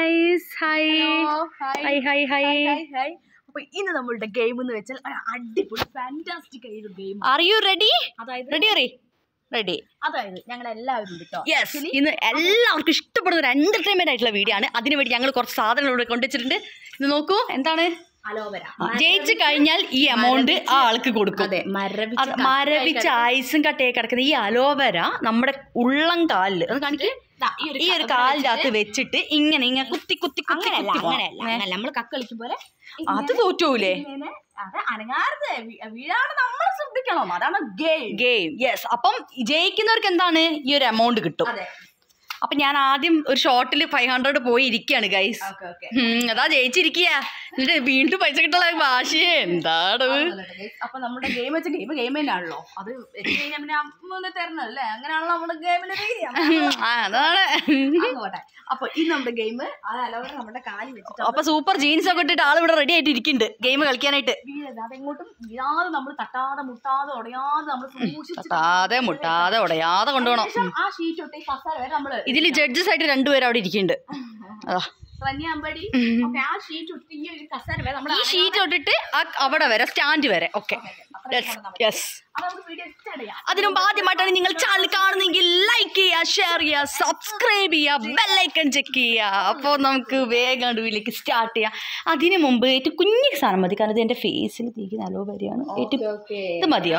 Guys hi hi hi hi അപ്പൊ ഇന്ന് നമ്മളുടെ ഗെയിം എന്ന് വെച്ചാൽ ഒരു അടിപൊളി ഫാന്റാസ്റ്റിക് ആയ ഒരു ഗെയിം ആർ യു റെഡി അതായത് റെഡി അറി റെഡി അതായത് ഞങ്ങൾ എല്ലാവരും ഉണ്ട് കേട്ടോ യെസ് ഇന്ന് എല്ലാവർക്കും ഇഷ്ടപ്പെടുന്ന ഒരു എന്റർടൈൻമെന്റ് ആയിട്ടുള്ള വീഡിയോ ആണ് അതിനുവേണ്ടി ഞങ്ങൾ കുറച്ച് സാധനങ്ങൾ ഇവിടെ കൊണ്ടുവച്ചിട്ടുണ്ട് ഇത് നോക്കൂ എന്താണ് അലോവര ജയിച്ചു കഴിഞ്ഞാൽ ഈ എമൗണ്ട് ആ ആൾക്ക് കൊടുക്കും അതെ മരവിച്ച് അത് മരവിച്ച് ഐസും കട്ടയെ കിടക്കുന്ന ഈ അലോവര നമ്മുടെ ഉള്ളം കാലിൽ അത് കാണിക്കേ ദാ, ഈ ഒരു കാലിൻ്റെ അകത്ത് വെച്ചിട്ട് ഇങ്ങനെ ഇങ്ങനെ കുത്തി കുത്തി കുത്തി അങ്ങനെയല്ല കുത്തി പോണം. അങ്ങനെയല്ല അങ്ങനെയല്ല നമ്മൾ കക്ക കളിക്കും പോലെ അത് തോറ്റൂലേ ഇങ്ങനെ അത് അനങ്ങാതെ വീ- വീഴാതെ നമ്മൾ ശ്രദ്ധിക്കണം അതാണ് ഗെയിം ഗെയിം യെസ് അപ്പം ജയിക്കുന്നവർക്ക് എന്താണ് ഈ ഒരു എമൗണ്ട് കിട്ടും അതെ അപ്പൊ ഞാൻ ആദ്യം ഒരു ഷോട്ടിൽ ഫൈവ് ഹൺഡ്രഡ് പോയി ഇരിക്കുകയാണ് ഗൈസ് ഓക്കെ ഓക്കെ അതാ ജയിച്ചിരിക്കുക എന്നിട്ട് വീണ്ടും പൈസ കിട്ടുള്ള ഭാഷയെ എന്താണ് അപ്പൊ നമ്മുടെ ഗെയിം വെച്ച ഗെയിം ഗെയിം തന്നെയാണല്ലോ അത് വെച്ച് കഴിഞ്ഞാൽ പിന്നെ അമ്മ തരണല്ലേ അങ്ങനെയാണല്ലോ നമ്മുടെ ഗെയിമിന്റെ ആ, അതാണ് പോട്ടെ അപ്പൊ ഇന്ന് നമ്മുടെ ഗെയിം അത് അലോവര നമ്മുടെ കാലി വെച്ചിട്ട് അപ്പൊ സൂപ്പർ ജീൻസ് ഒക്കെ ഇട്ടിട്ട് ആൾ ഇവിടെ റെഡി ആയിട്ട് ഇരിക്കുന്നുണ്ട് ഗെയിം കളിക്കാനായിട്ട് വീഴരുത് അതെങ്ങോട്ടും വീഴാതെ നമ്മൾ തട്ടാതെ മുട്ടാതെ ഉടയാതെ നമ്മൾ സൂക്ഷിച്ച് തട്ടാതെ മുട്ടാതെ ഉടയാതെ കൊണ്ടുപോകണം ശേഷം ആ ഷീറ്റ് തൊട്ട് ഈ കസാര വരെ നമ്മള് ഇതിൽ ജഡ്ജസ് ആയിട്ട് രണ്ടുപേരും അവിടെ ഇരിക്കുന്നുണ്ട് അതാ റന്യാമ്പടി ഓക്കെ ആ ഷീറ്റ് തൊട്ട് ഈ ഒരു കസാര വരെ നമ്മൾ ഈ ഷീറ്റ് തൊട്ടിട്ട് ആ അവിടെ വരെ സ്റ്റാൻഡ് വരെ ഓക്കെ യെസ് അത് നമുക്ക് വീഡിയോ സ്റ്റാർട്ട് ചെയ്യാം അതിനു മുമ്പ് ആദ്യമായിട്ടാണ് നിങ്ങൾ ചാനൽ കാണുന്നെങ്കിൽ ലൈക്ക് ചെയ്യുക ഷെയർ ചെയ്യുക സബ്സ്ക്രൈബ് ചെയ്യുക ബെല്ലൈക്കൺ ചെക്ക് ചെയ്യുക അപ്പോൾ നമുക്ക് വേഗം വീട്ടിലേക്ക് സ്റ്റാർട്ട് ചെയ്യാം അതിനു മുമ്പ് ഏറ്റവും കുഞ്ഞു സാധനം മതി കാരണം ഇത് എൻ്റെ ഫേസിൽ തീക്കുന്ന അലോവരിയാണ് ഏറ്റവും ഓക്കെ ഇത് മതിയോ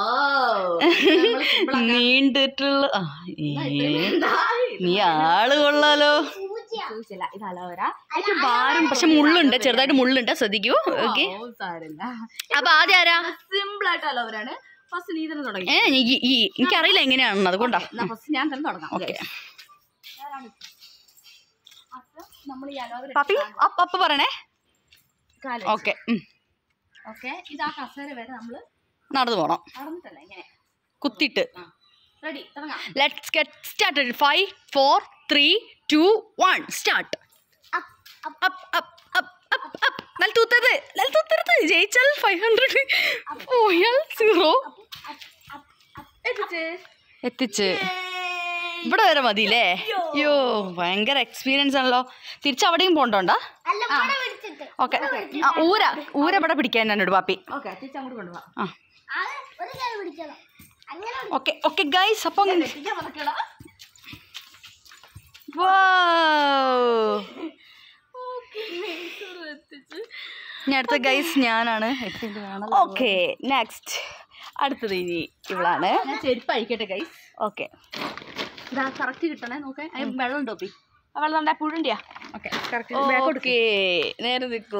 നീണ്ടിട്ടുള്ള ആ, ഏ, നീ ആള് കൊള്ളാലോ ഇത് അലോവര പക്ഷെ മുള്ളുണ്ട് ചെറുതായിട്ട് മുള്ളുണ്ട് ശ്രദ്ധിക്കൂ ഓക്കെ സാരല്ല അപ്പൊ ആദ്യം ആരാ സിമ്പിൾ ആയിട്ട് അലോവരാണ് ഫസ്റ്റ് നീ തന്നെ തുടങ്ങി ഏ ഈ- ഈ എനിക്കറിയില്ല എങ്ങനെയാണെന്ന് അതുകൊണ്ടാ ഫസ്റ്റ് ഞാൻ തന്നെ തുടങ്ങാം ഓക്കെ നമ്മൾ ഈ അലോവര പപ്പി അപ്പ അപ്പ പറയണേ കാല് ഓക്കെ ഓക്കെ ഇത് ആ കസേര വരെ നമ്മള് നടന്നു പോണം നടന്നിട്ടല്ല ഇങ്ങനെ കുത്തിയിട്ട് റെഡി തുടങ്ങാം let's get started five four three two one start നല്ല തൂത്തത് നല്ല തൂത്തരുത് ജയിച്ചാൽ ഫൈവ് ഹൺഡ്രഡ് പോയാൽ സീറോ എത്തിച്ച് എത്തിച്ച് ഇവിടെ വരെ മതിയില്ലേ അയ്യോ ഭയങ്കര എക്സ്പീരിയൻസ് ആണല്ലോ തിരിച്ച് അവിടെയും പോണ്ടോണ്ടാ ഓക്കെ ആ ഊര ഊര ഇവിടെ പിടിക്കാൻ എന്നോട് പാപ്പി ഓക്കെ തിരിച്ച് അങ്ങോട്ട് കൊണ്ടുപോകാം ആ ഓക്കെ ഓക്കെ ഗൈസ് അപ്പം എത്തിക്കാൻ മറക്കടാ എത്തിച്ച് ഇനി അടുത്ത ഗൈസ് ഞാനാണ് ഓക്കെ നെക്സ്റ്റ് അടുത്തത് ഇനി ഇവളാണ് ഞാൻ ചെരുപ്പ് അഴിക്കട്ടെ ഗൈസ് ഓക്കെ ഇതാ കറക്റ്റ് കിട്ടണേ നോക്കേ അതിന് വെള്ളം ഉണ്ടോ പി ആ വെള്ളം ഉണ്ടാ പുഴുണ്ടിയാ ഓക്കെ കറക്റ്റ് ഓക്കെ നേരെ നിൽക്കൂ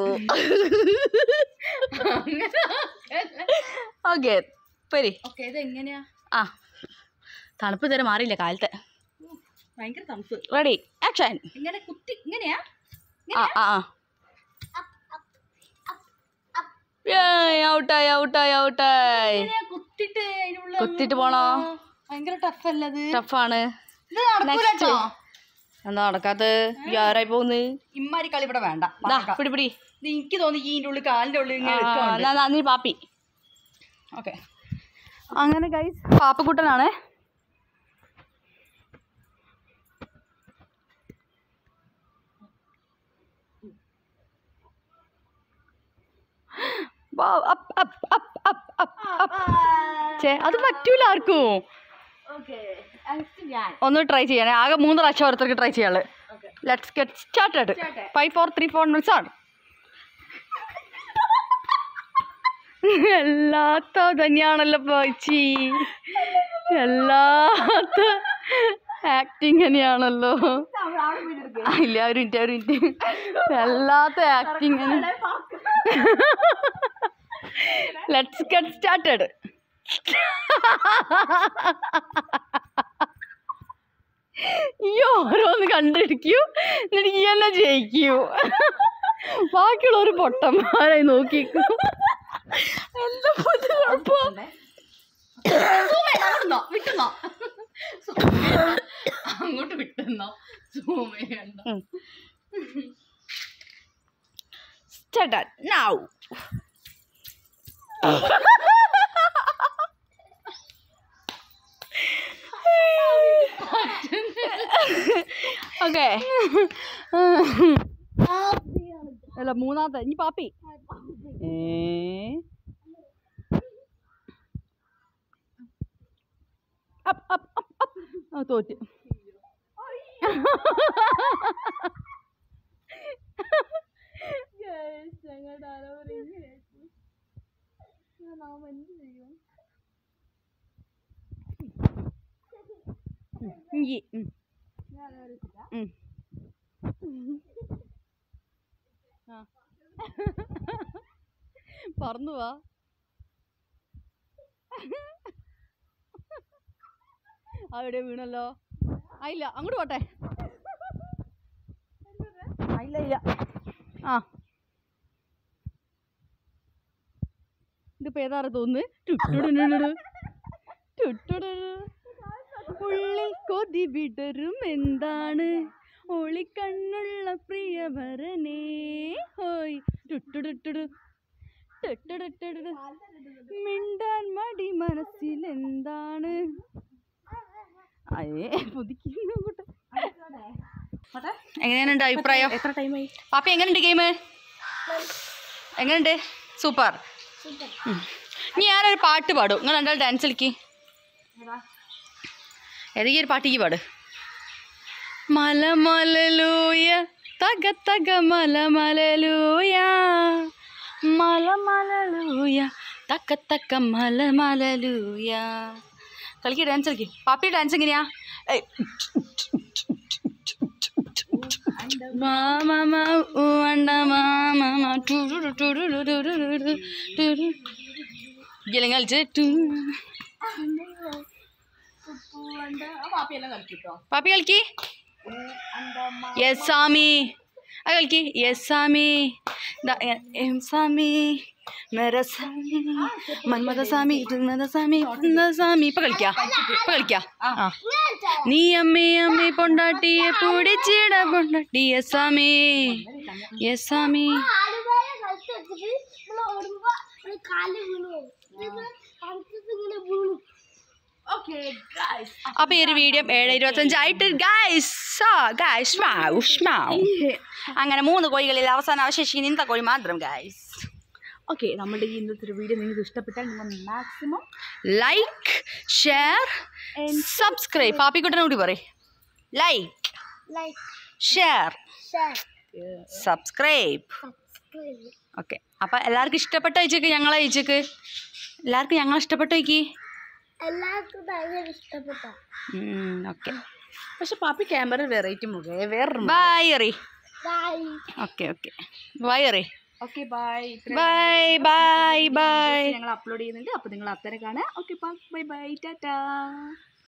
ഓക്കെ പരി ഓക്കെ ഇത് എങ്ങനെയാ ആ തണുപ്പ് ഇതുവരെ മാറിയില്ല കാലത്തെ ഭയങ്കര തണുപ്പ് റെഡി ആക്ഷൻ ഇങ്ങനെ കുത്തി ഇങ്ങനെയാ ആ ആ ആ ഔട്ടായി ഔട്ടായി ഔട്ടായി ഇങ്ങനെ കുത്തിട്ട് അതിനുള്ള കുത്തിട്ട് പോണോ ഭയങ്കര ടഫ് അല്ലത് ടഫാണ് ഇത് നടക്കൂലട്ടോ എന്താ നടക്കാത്ത ആരായി പോകുന്നത് ഇമ്മാരി കളി ഇവിടെ വേണ്ട ദാ പിടി പിടി ഇത് എനിക്ക് തോന്നി ഈ ഇതിന്റെ ഉള്ളിൽ കാലിന്റെ ഉള്ളിൽ ആ, ഇങ്ങനെ വെക്കുന്നുണ്ട്. എന്നാ, എന്നാ, നീ പാപ്പി ഓക്കെ അങ്ങനെ ഗൈസ് പാപ്പക്കുട്ടനാണ് Wow, up, up, up, up, up, up. ഛേ, അത് പറ്റൂല ആർക്കും Okay. അടുത്ത് ഞാൻ ഒന്ന് ട്രൈ ചെയ്യണേ ആകെ മൂന്ന് പ്രാവശ്യം ഓരോരുത്തർക്ക് ട്രൈ ചെയ്യാള് Okay. Let's get started Started. Five four three four start എല്ലാത്ത തന്നെയാണല്ലോ പോച്ചി എല്ലാത്ത ആക്ടിങ് തന്നെയാണല്ലോ നമ്മൾ അവിടെ പോയി എടുക്കുക. ആ, ഇല്ല ഒരു മിനിറ്റ് ഒരു മിനിറ്റ് എല്ലാത്ത ആക്ടിങ് ലെറ്റ്സ് ഗെറ്റ് സ്റ്റാർട്ടഡ് ഈ ഓരോന്ന് കണ്ടിരിക്കൂ എന്നിട്ട് ഈ തന്നെ ജയിക്കൂ ബാക്കിയുള്ളവർ പൊട്ടന്മാരായി നോക്കിക്കൂ എന്താ ഇത് കുഴപ്പം നടന്നോ? വിട്ടുന്നോ? അങ്ങോട്ട് വിട്ടുന്നോ സൂം ചെയ്യണ്ട സ്റ്റാർട്ട് നൗ ഓക്കെ അല്ല മൂന്നാമത്തെ ഇനി പാപ്പി ഏ അപ്പ് അപ്പ് അപ്പ് അപ്പ് ആ തോറ്റ് ഇഞ്ചി ഉം. ഉം. ആ. പറന്നു വാ അവിടെ വീണല്ലോ ആ ഇല്ല അങ്ങോട്ട് പോട്ടെ ആ ഇല്ല ഇല്ല ആ ഇതിപ്പോ ഏതാറ് തോന്നുന്നു ടുട്ടുടുടുടുടു. ടുട്ടുടുടു. ഉള്ളിൽ കൊതി വിടരും എന്താണ് ഒളിക്കണ്ണുള്ള പ്രിയവരനേ ഹോയ് ടുട്ടുടുട്ടുടു ടുട്ടുടുട്ടുടു. മിണ്ടാൻ മടി മനസ്സിൽ എന്താണ് അയ്യേ പുതിക്കുന്നു കൂട്ട എങ്ങനെയുണ്ട് അഭിപ്രായം എത്ര ടൈമായി പാപ്പി എങ്ങനെയുണ്ട് ഗെയിം എങ്ങനെയുണ്ട് സൂപ്പർ ഇനി ഞാനൊരു പാട്ട് പാടും നിങ്ങൾ രണ്ടാൾ ഡാൻസ് കളിക്ക് ഏതെങ്കിലും ഒരു പാട്ട് ഈ പാട് മലമലലൂയ തക തക മലമലലൂയ മലമലലൂയ തക്ക തക്ക മലമലലൂയ കളിക്ക് ഡാൻസ് കളിക്ക് പാപ്പി ഡാൻസ് എങ്ങനെയാ ഏയ്. Mama ഉവണ്ട mama ടുടുടു ടുടുടു ടുടുടു ടുടു. ഇയ്യെല്ലാം കളിച്ച് ടു. പാപ്പിയെല്ലാം കളിച്ചിട്ടോ പാപ്പി കളിക്ക് യെസ് സ്വാമി അത് കളിക്ക് യെസ് സ്വാമി ദാ, എ- എം സ്വാമി മേര സ്വാമി മന്മത സ്വാമി മന്മത സ്വാമി മന്മത സ്വാമി ഇപ്പൊ കളിക്കാ ഇപ്പൊ കളിക്കാ ആ നീ അമ്മേ അമ്മേ പൊണ്ടാട്ടിയെ പൊടിച്ചിട പൊണ്ടാട്ടി യെസ് സ്വാമി യെസ് സ്വാമി ആലുവായ കളിച്ച് വെച്ചിട്ട് നമ്മൾ ഓടുമ്പോ നമ്മള് കാല് വീണു പോകും. ഇത് കളിച്ചിട്ട് ഇങ്ങനെ വീണു ഓക്കെ ഗൈസ് അപ്പൊ ഈ ഒരു വീഡിയോ ഏഴ് ഇരുപത്തഞ്ചായിട്ട് ഗൈസ് ഗൈസ് സ്മാവ് സ്മാവ് അങ്ങനെ മൂന്ന് കോഴികളിൽ അവസാനം അവശേഷിക്കുന്ന ഇന്നത്തെ കോഴി മാത്രം ഗൈസ് ഓക്കെ നമ്മുടെ ഈ ഇന്നത്തെ ഒരു വീഡിയോ നിങ്ങൾക്ക് ഇഷ്ടപ്പെട്ടാൽ നിങ്ങൾ മാക്സിമം ലൈക്ക് ഷെയർ സബ്സ്ക്രൈബ് പാപ്പിക്കുട്ടനെ കൂടി പറയും like like share share subscribe subscribe okay അപ്പം എല്ലാവർക്കും ഇഷ്ടപ്പെട്ട അയച്ചേക്ക് ഞങ്ങളെ അയച്ചേക്ക് എല്ലാവർക്കും ഞങ്ങൾ ഇഷ്ടപ്പെട്ട വയ്ക്കി എല്ലാവർക്കും ഭയങ്കര ഇഷ്ടപ്പെട്ട ഓക്കെ പക്ഷെ പാപ്പി ക്യാമറ വെറൈറ്റി മുഖേ വേറെ ബൈ എറി ബൈ ഓക്കെ ഓക്കെ ബൈ എറി okay bye bye bye bye ഞങ്ങൾ അപ്ലോഡ് ചെയ്യുന്നുണ്ട് അപ്പോൾ നിങ്ങൾ അത്തരം കാണാം ഓക്കെ ബൈ ബൈ ടാറ്റാ